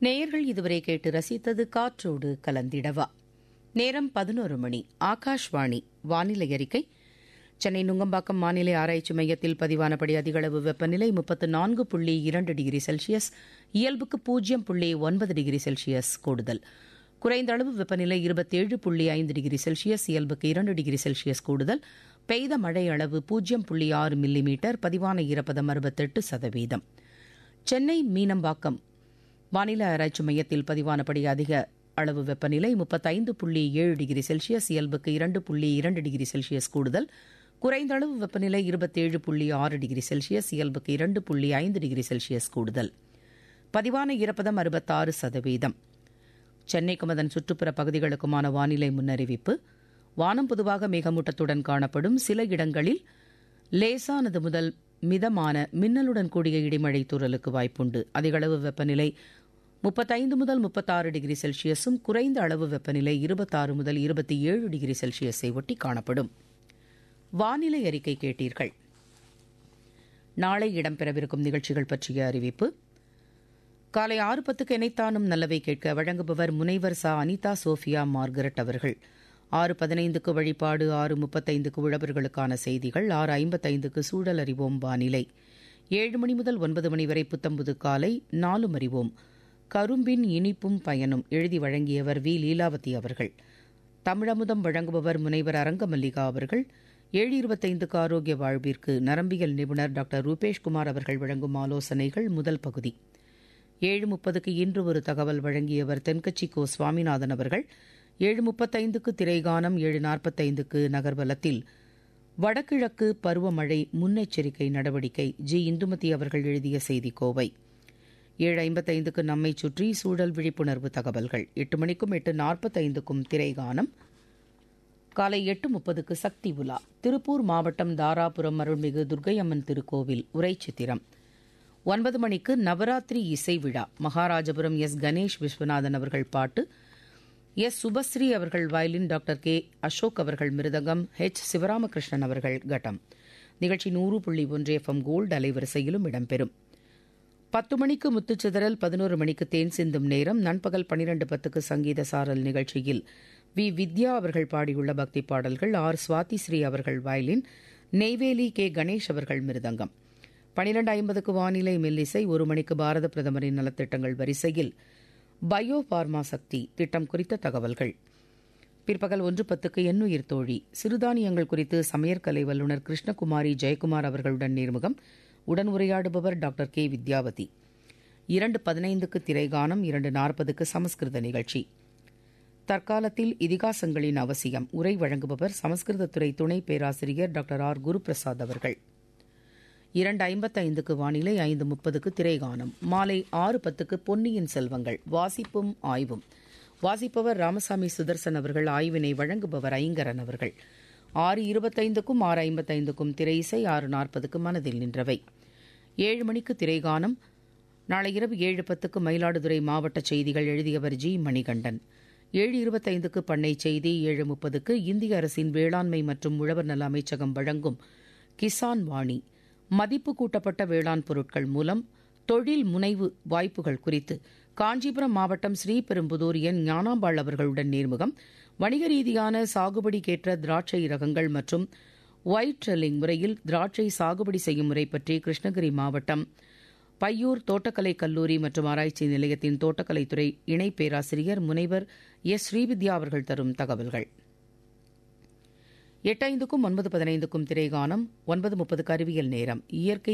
நேயர்கள் இதுவரை கேட்டு ரசித்தது காற்றோடு கலந்திடவா நேரம் பதினோரு மணி ஆகாஷ்வாணி வானிலை அறிக்கை சென்னை நுங்கம்பாக்கம் வானிலை ஆராய்ச்சி மையத்தில் பதிவானபடி அதிகளவு வெப்பநிலை முப்பத்து நான்கு புள்ளி இரண்டு டிகிரி செல்சியஸ் இயல்புக்கு பூஜ்ஜியம் புள்ளி ஒன்பது டிகிரி செல்சியஸ் கூடுதல் குறைந்த அளவு வெப்பநிலை இருபத்தேழு புள்ளி ஐந்து டிகிரி செல்சியஸ் இயல்புக்கு இரண்டு டிகிரி செல்சியஸ் கூடுதல் பெய்த மழை அளவு பூஜ்ஜியம் புள்ளி ஆறு மில்லிமீட்டர் பதிவான ஈரப்பதம் அறுபத்தெட்டு சதவீதம் சென்னை மீனம்பாக்கம் வானிலை ஆராய்ச்சி மையத்தில் பதிவானபடி அதிக அளவு வெப்பநிலை முப்பத்தைந்து புள்ளி ஏழு டிகிரி செல்சியஸ் இயல்புக்கு இரண்டு புள்ளி இரண்டு டிகிரி செல்சியஸ் கூடுதல் குறைந்த அளவு வெப்பநிலை இருபத்தேழு புள்ளி ஆறு டிகிரி செல்சியஸ் இயல்புக்கு இரண்டு புள்ளி ஐந்து டிகிரி செல்சியஸ் கூடுதல் பதிவான ஈரப்பதம் அறுபத்தாறு சதவீதம் சென்னைக்கும் அதன் சுற்றுப்புற பகுதிகளுக்குமான வானிலை முன்னறிவிப்பு வானம் பொதுவாக மேகமூட்டத்துடன் காணப்படும் சில இடங்களில் லேசானது முதல் மிதமான மின்னலுடன் கூடிய இடிமழை தூறலுக்கு வாய்ப்புண்டு அதிகளவு வெப்பநிலை முப்பத்தைந்து முதல் முப்பத்தாறு டிகிரி செல்சியஸும் குறைந்த அளவு வெப்பநிலை இருபத்தாறு முதல் இருபத்தி ஏழு டிகிரி செல்சியஸை ஒட்டி காணப்படும் வானிலை அறிக்கை கேட்டீர்கள் நாளை இடம்பெறவிருக்கும் நிகழ்ச்சிகள் பற்றிய அறிவிப்பு காலை ஆறு பத்துக்கு இணைத்தானும் நல்லவை கேட்க வழங்குபவர் முனைவர் சா அனிதா சோஃபியா மார்கரெட் அவர்கள் ஆறு பதினைந்துக்கு வழிபாடு ஆறு முப்பத்தைந்துக்கு உழவர்களுக்கான செய்திகள் ஆறு ஐம்பத்தைந்துக்கு சூழல் அறிவோம் வானிலை ஏழு மணி முதல் ஒன்பது மணி வரை புத்தம்புது காலை நாலும் அறிவோம் கரும்பின் இனிப்பும் பயனும் எழுதி வழங்கியவர் வி லீலாவதி அவர்கள் தமிழமுதம் வழங்குபவர் முனைவர் அரங்கமல்லிகா அவர்கள் ஏழு இருபத்தைந்துக்கு ஆரோக்கிய வாழ்விற்கு நரம்பியல் நிபுணர் டாக்டர் ரூபேஷ்குமார் அவர்கள் வழங்கும் ஆலோசனைகள் முதல் பகுதி ஏழு முப்பதுக்கு இன்று ஒரு தகவல் வழங்கியவர் தென்கட்சி கோ சுவாமிநாதன் அவர்கள் ஏழு முப்பத்தைந்துக்கு திரைகானம் ஏழு நாற்பத்தைந்துக்கு நகர்வலத்தில் வடகிழக்கு பருவமழை முன்னெச்சரிக்கை நடவடிக்கை ஜி இந்துமதி அவர்கள் எழுதிய செய்தி கோவை ஏழு ஐம்பத்தைந்துக்கு நம்மை சுற்றி சூழல் விழிப்புணர்வு தகவல்கள் எட்டு மணிக்கும் எட்டு நாற்பத்தைந்துக்கும் திரைகானம் காலை எட்டு முப்பதுக்கு சக்தி உலா திருப்பூர் மாவட்டம் தாராபுரம் அருள்மிகு துர்க்கையம்மன் திருக்கோவில் உரைச்சித்திரம் ஒன்பது மணிக்கு நவராத்திரி இசை விழா மகாராஜபுரம் எஸ் கணேஷ் விஸ்வநாதன் அவர்கள் பாட்டு எஸ் சுபஸ்ரீ அவர்கள் வயலின் டாக்டர் கே அசோக் அவர்கள் மிருதங்கம் ஹெச் சிவராமகிருஷ்ணன் அவர்கள் கட்டம் நிகழ்ச்சி நூறு புள்ளி ஒன்று எஃப்எம் கோல்டு அலைவரிசையிலும் இடம்பெறும் பத்து மணிக்கு முத்துச்சிதறல் பதினோரு மணிக்கு தேன் சிந்தும் நேரம் நண்பகல் பனிரெண்டு பத்துக்கு சங்கீத சாரல் நிகழ்ச்சியில் வி வித்யா அவர்கள் பாடியுள்ள பக்தி பாடல்கள் ஆர் சுவாதி ஸ்ரீ அவர்கள் வயலின் நெய்வேலி கே கணேஷ் அவர்கள் மிருதங்கம் பனிரெண்டு ஐம்பதுக்கு வானிலை மெல்லிசை ஒரு மணிக்கு பாரத பிரதமரின் நலத்திட்டங்கள் வரிசையில் பயோ பார்மா சக்தி திட்டம் குறித்த தகவல்கள் பிற்பகல் ஒன்று பத்துக்கு எண்ணுயிர் தோழி சிறுதானியங்கள் குறித்து சமையற்கலை வல்லுநர் கிருஷ்ணகுமாரி ஜெயக்குமார் அவர்களுடன் நேர்முகம் உடன் உரையாடுபவர் டாக்டர் கே வித்யாவதி இரண்டு பதினைந்துக்கு திரைகானம் இரண்டு நாற்பதுக்கு சமஸ்கிருத நிகழ்ச்சி தற்காலத்தில் இதிகாசங்களின் அவசியம் உரை வழங்குபவர் சமஸ்கிருதத்துறை துணை பேராசிரியர் டாக்டர் ஆர் குருபிரசாத் அவர்கள் இரண்டு ஐம்பத்தைந்துக்கு வானிலை ஐந்து முப்பதுக்கு திரைகானம் மாலை ஆறு பத்துக்கு பொன்னியின் செல்வங்கள் வாசிப்பும் ஆய்வும் வாசிப்பவர் ராமசாமி சுதர்சன் அவர்கள் ஆய்வினை வழங்குபவர் ஐங்கரன் அவர்கள் ஆறு இருபத்தைந்துக்கும் ஆறு ஐம்பத்தைந்துக்கும் திரை இசை ஆறு நாற்பதுக்கு மனதில் நின்றவை ஏழு மணிக்கு திரைகானம் நாளை இரவு ஏழு பத்துக்கு மயிலாடுதுறை மாவட்ட செய்திகள் எழுதியவர் ஜி மணிகண்டன் ஏழு இருபத்தைந்துக்கு பண்ணை செய்தி ஏழு முப்பதுக்கு இந்திய அரசின் வேளாண்மை மற்றும் உழவர் நல அமைச்சகம் வழங்கும் கிசான் வாணி மதிப்பு கூட்டப்பட்ட வேளாண் பொருட்கள் மூலம் தொழில் முனைவு வாய்ப்புகள் குறித்து காஞ்சிபுரம் மாவட்டம் ஸ்ரீபெரும்புதூர் என் ஞானாம்பாள் அவர்களுடன் நேர்முகம் வணிக ரீதியான சாகுபடிக்கேற்ற திராட்சை ரகங்கள் மற்றும் ஒயிட் ட்ரெல்லிங் முறையில் திராட்சை சாகுபடி செய்யும் முறை பற்றி கிருஷ்ணகிரி மாவட்டம் பையூர் தோட்டக்கலை கல்லூரி மற்றும் ஆராய்ச்சி நிலையத்தின் தோட்டக்கலைத்துறை இணை பேராசிரியர் முனைவர் எஸ் ஸ்ரீவித்யா அவர்கள் தரும் தகவல்கள் எட்டைந்துக்கும் ஒன்பது பதினைந்துக்கும் திரைகானம் ஒன்பது முப்பதுக்கு அறிவியல் நேரம் இயற்கை